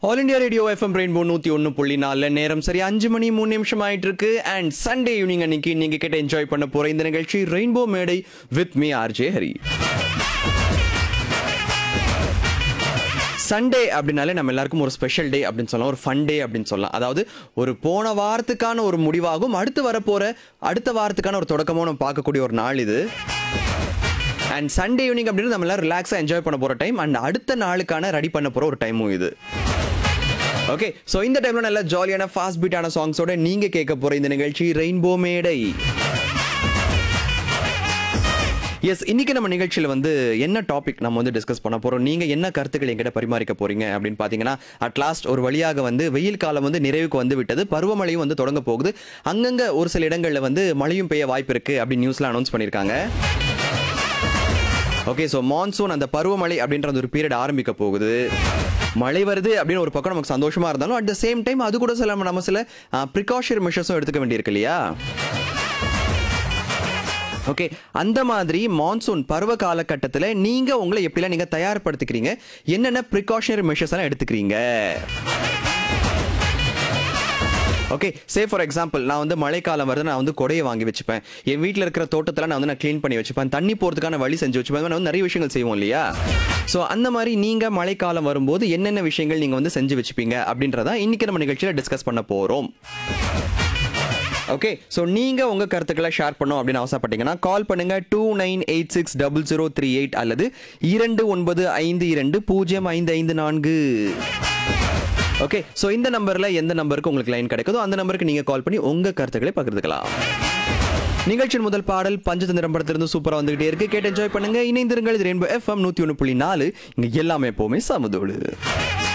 all India Radio FM Rainbow நூத்தி ஒன்னு புள்ளி நாலுல நேரம் சரி அஞ்சு மணி மூணு நிமிஷம் ஆயிட்டு இருக்கு அண்ட் சண்டே ஈவினிங் அன்னைக்கு நீங்க கிட்ட என்ஜாய் பண்ண போற இந்த நிகழ்ச்சி ரெயின்போ மேடை with me RJ Hari Sunday அப்படின்னாலே நம்ம எல்லாருக்கும் ஒரு ஸ்பெஷல் டே அப்படின்னு சொல்லலாம் ஒரு ஃபன் டே அப்படின்னு சொல்லலாம் அதாவது ஒரு போன வாரத்துக்கான ஒரு முடிவாகும் அடுத்து வரப்போற அடுத்த வாரத்துக்கான ஒரு தொடக்கமும் நம்ம பார்க்கக்கூடிய ஒரு நாள் இது அண்ட் சண்டே ஈவினிங் அப்படின்னு நம்ம எல்லாம் ரிலாக்ஸாக என்ஜாய் பண்ண போகிற டைம் அண்ட் அடுத்த நாளுக்கான ரெடி பண்ண போகிற ஒரு டைமும் இது ஓகே ஸோ இந்த டைம்ல நல்ல ஜாலியான ஃபாஸ்ட் பீட்டான சாங்ஸோட நீங்க கேட்க போற இந்த நிகழ்ச்சி ரெயின்போ மேடை எஸ் இன்னைக்கு நம்ம நிகழ்ச்சியில் வந்து என்ன டாபிக் நம்ம வந்து டிஸ்கஸ் பண்ண போறோம் நீங்க என்ன கருத்துக்கள் எங்கிட்ட பரிமாறிக்க போறீங்க அப்படின்னு பாத்தீங்கன்னா அட் லாஸ்ட் ஒரு வழியாக வந்து வெயில் காலம் வந்து நிறைவுக்கு வந்து விட்டது பருவமழையும் வந்து தொடங்க போகுது அங்கங்க ஒரு சில இடங்கள்ல வந்து மழையும் பெய்ய வாய்ப்பு இருக்கு அப்படின்னு நியூஸ்ல அனௌன்ஸ் பண்ணியிருக்காங்க ஓகே ஸோ மான்சூன் அந்த பருவமழை அப்படின்ற அந்த ஒரு பீரியட் ஆரம்பிக்க போகுது மழை வருது அப்படின்னு ஒரு பக்கம் நமக்கு சந்தோஷமா இருந்தாலும் அட் த சேம் டைம் அது கூட சில நம்ம சில ப்ரிகாஷன் மெஷர்ஸும் எடுத்துக்க வேண்டியிருக்கு இல்லையா ஓகே அந்த மாதிரி மான்சூன் பருவ காலகட்டத்தில் நீங்க உங்களை எப்படிலாம் நீங்க தயார்படுத்திக்கிறீங்க என்னென்ன ப்ரிகாஷனரி மெஷர்ஸ் எல்லாம் எடுத்துக்கிறீங்க ஓகே சே ஃபார் எக்ஸாம்பிள் நான் வந்து மழைக்காலம் வருது நான் வந்து கொடையை வாங்கி வச்சுப்பேன் என் வீட்டில் இருக்கிற தோட்டத்தில் நான் வந்து நான் க்ளீன் பண்ணி வச்சுப்பேன் தண்ணி போகிறதுக்கான வழி செஞ்சு வச்சுப்பேன் நான் வந்து நிறைய விஷயங்கள் செய்வோம் இல்லையா ஸோ அந்த மாதிரி நீங்கள் மழைக்காலம் வரும்போது என்னென்ன விஷயங்கள் நீங்கள் வந்து செஞ்சு வச்சுப்பீங்க அப்படின்றத இன்னைக்கு நம்ம நிகழ்ச்சியில் டிஸ்கஸ் பண்ண போகிறோம் ஓகே ஸோ நீங்கள் உங்கள் கருத்துக்களை ஷேர் பண்ணோம் அப்படின்னு அவசரப்பட்டீங்கன்னா கால் பண்ணுங்க two nine eight six double zero three eight அல்லது இரண்டு ஒன்பது ஐந்து இரண்டு பூஜ்ஜியம் ஐந்து ஐந்து நான்கு ஓகே ஸோ இந்த நம்பர்ல எந்த நம்பருக்கு உங்களுக்கு லைன் கிடைக்குதோ அந்த நம்பருக்கு நீங்க கால் பண்ணி உங்க கருத்துக்களை பகிர்ந்துக்கலாம் நிகழ்ச்சியின் முதல் பாடல் பஞ்சதந்திரம் படத்திலிருந்து சூப்பரா வந்துகிட்டே இருக்கு கேட்டு என்ஜாய் பண்ணுங்க இணைந்திருங்கள் இது ரெயின்போ எஃப்எம் நூத்தி ஒன்று புள்ளி நாலு இங்க எல்லாமே எப்பவுமே சமதோடு